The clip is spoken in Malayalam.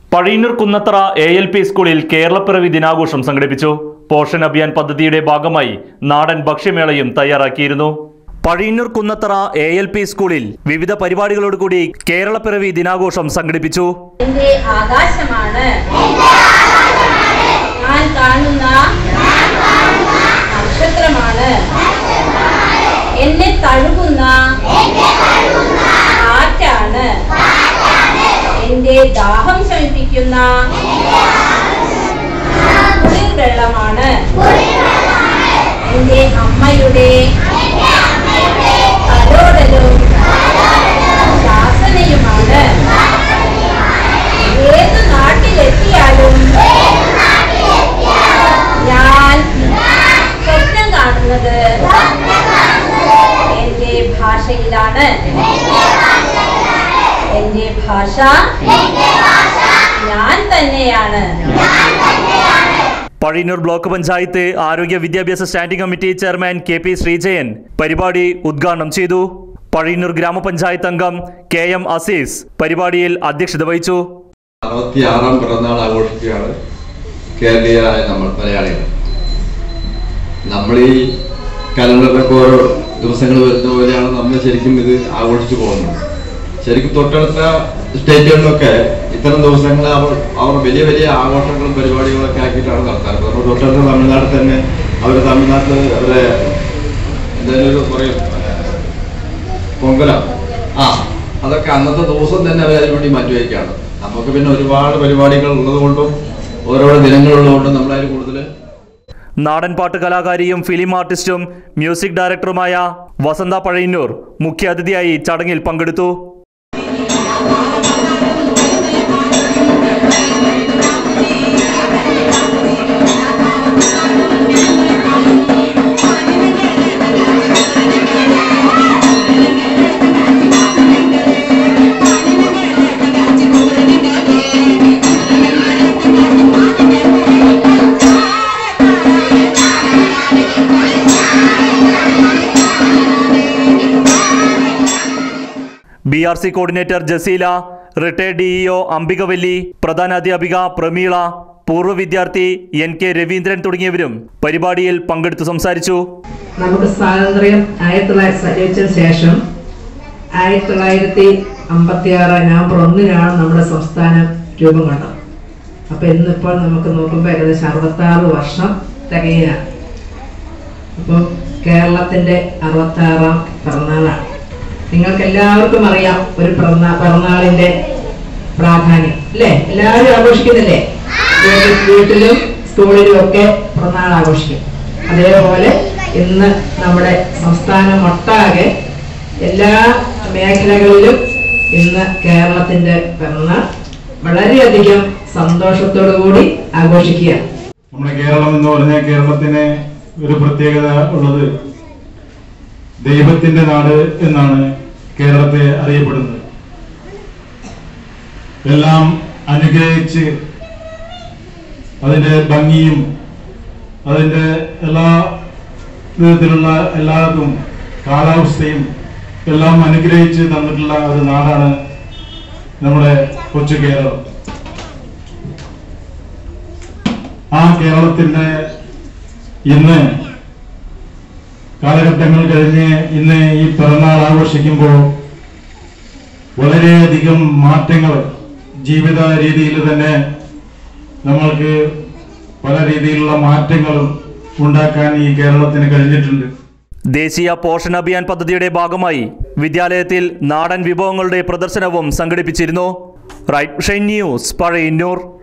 Pazhayannur Kunnathara A L P സ്കൂളിൽ കേരളപ്പിറവി ദിനാഘോഷം സംഘടിപ്പിച്ചു പോഷൺ അഭിയാൻ പദ്ധതിയുടെ ഭാഗമായി നാടൻ ഭക്ഷ്യമേളയും തയ്യാറാക്കിയിരുന്നു Pazhayannur Kunnathara A L P സ്കൂളിൽ വിവിധ പരിപാടികളോടുകൂടി കേരളപ്പിറവി ദിനാഘോഷം സംഘടിപ്പിച്ചു എന്റെ ആകാശമാണ് ഞാൻ കാണുന്ന നക്ഷത്രമാണ് എന്നെ തഴുകുന്ന കാറ്റാണ് എന്റെ ദാഹം ശമിപ്പിക്കുന്ന കുളിർ വെള്ളമാണ് എന്റെ അമ്മയുടെ തലോടലും ശാസനയുമാണ് ഏത് നാട്ടിലെത്തിയാലും ഞാൻ സ്വപ്നം കാണുന്നത് എന്റെ ഭാഷയിലാണ് എന്റെ ഭാഷ ഞാൻ തന്നെയാണ് പഴയന്നൂർ ബ്ലോക്ക് പഞ്ചായത്ത് ആരോഗ്യ വിദ്യാഭ്യാസ standing committee chairman K P Sreejayan പരിപാടി ഉദ്ഘാടനം ചെയ്തു പഴയന്നൂർ ഗ്രാമപഞ്ചായത്ത് അംഗം കെ എം അസീസ് പരിപാടിയിൽ അധ്യക്ഷത വഹിച്ചു അറുപത്തിയാറാം പിറന്നാൾ ആഘോഷിക്കുകയാണ് കേരളീയരായ നമ്മൾ മലയാളികൾ നമ്മൾ ഈ കലണ്ടറിലൊക്കെ ഓരോ ദിവസങ്ങൾ വരുന്ന പോലെയാണ് നമ്മൾ ശരിക്കും ഇത് ആഘോഷിച്ചു പോകുന്നത് ശരിക്കും തൊട്ടടുത്ത സ്റ്റേറ്റുകളിലൊക്കെ ഇത്തരം ദിവസങ്ങൾ അവർ അവർ വലിയ വലിയ ആഘോഷങ്ങളും പരിപാടികളൊക്കെ ആക്കിയിട്ടാണ് നടത്താറ് നമ്മൾ തൊട്ടടുത്ത തമിഴ്നാട്ടിൽ തന്നെ അവർ തമിഴ്നാട്ടിൽ അവരെ എന്തായാലും ഒരു പറയും പൊങ്കല ആ അതൊക്കെ അന്നത്തെ ദിവസം തന്നെ അവർ അതിനു വേണ്ടി മാറ്റിവെക്കുകയാണ് നമുക്ക് പിന്നെ ഒരുപാട് പരിപാടികൾ ഉള്ളത് കൊണ്ടും ഓരോരോ ദിനങ്ങളുള്ളതുകൊണ്ടും നമ്മളതിൽ കൂടുതൽ നാടൻപാട്ട് കലാകാരിയും ഫിലിം ആർട്ടിസ്റ്റും മ്യൂസിക് ഡയറക്ടറുമായ വസന്ത പഴയന്നൂർ മുഖ്യാതിഥിയായി ചടങ്ങിൽ പങ്കെടുത്തു B R C coordinator Jaseela retired DEO Ambikavalli പ്രധാനാധ്യാപിക പ്രമീള പൂർവ്വ വിദ്യാർത്ഥി എൻ കെ രവീന്ദ്രൻ തുടങ്ങിയവരും പരിപാടിയിൽ പങ്കെടുത്തു സംസാരിച്ചു നമുക്ക് സ്വാതന്ത്ര്യം ആയിരത്തി തൊള്ളായിരത്തി ലഭിച്ചതിന് ശേഷം ആയിരത്തി തൊള്ളായിരത്തി അമ്പത്തി ആറ് നവംബർ ഒന്നിനാണ് നമ്മുടെ സംസ്ഥാനം രൂപം കൊണ്ടത് അപ്പൊ ഇന്നിപ്പോൾ നമുക്ക് നോക്കുമ്പോൾ ഏകദേശം അറുപത്തി ആറ് വർഷം തികയാണ് അപ്പം കേരളത്തിന്റെ അറുപത്തി ആറാം പിറന്നാളാണ് നിങ്ങൾക്ക് എല്ലാവർക്കും അറിയാം ഒരു പിറന്നാ പിറന്നാളിന്റെ പ്രാധാന്യം അല്ലേ എല്ലാവരും ആഘോഷിക്കുന്നില്ലേ വീട്ടിൽ- വീട്ടിലും സ്കൂളിലും ഒക്കെ പിറന്നാൾ ആഘോഷിക്കും അതേപോലെ ഇന്ന് നമ്മുടെ സംസ്ഥാനം ഒട്ടാകെ എല്ലാ മേഖലകളിലും ഇന്ന് കേരളത്തിന്റെ പിറന്നാൾ വളരെയധികം സന്തോഷത്തോടു കൂടി ആഘോഷിക്കുകയാണ് നമ്മുടെ കേരളം എന്ന് പറഞ്ഞാൽ കേരളത്തിന് ഒരു പ്രത്യേകത ഉള്ളത് ദൈവത്തിന്റെ നാട് എന്നാണ് കേരളത്തെ അറിയപ്പെടുന്നത് എല്ലാം അനുഗ്രഹിച്ച് അതിന്റെ ഭംഗിയും അതിന്റെ എല്ലാ വിധത്തിലുള്ള എല്ലാതും കാലാവസ്ഥയും എല്ലാം അനുഗ്രഹിച്ച് തന്നിട്ടുള്ള ഒരു നാടാണ് നമ്മുടെ കൊച്ചു കേരളം ആ കേരളത്തിന്റെ ഇന്ന് കാലഘട്ടങ്ങൾ കഴിഞ്ഞ് ഇന്ന് ഈ പിറന്നാൾ ആഘോഷിക്കുമ്പോൾ വളരെയധികം മാറ്റങ്ങൾ ജീവിത രീതിയിൽ തന്നെ നമ്മൾക്ക് പല രീതിയിലുള്ള മാറ്റങ്ങളും ഉണ്ടാക്കാൻ ഈ കേരളത്തിന് കഴിഞ്ഞിട്ടുണ്ട് ദേശീയ പോഷൺ അഭിയാൻ പദ്ധതിയുടെ ഭാഗമായി വിദ്യാലയത്തിൽ നാടൻ വിഭവങ്ങളുടെ പ്രദർശനവും സംഘടിപ്പിച്ചിരുന്നു റൈറ്റ് ഷൈൻ ന്യൂസ് പഴയന്നൂർ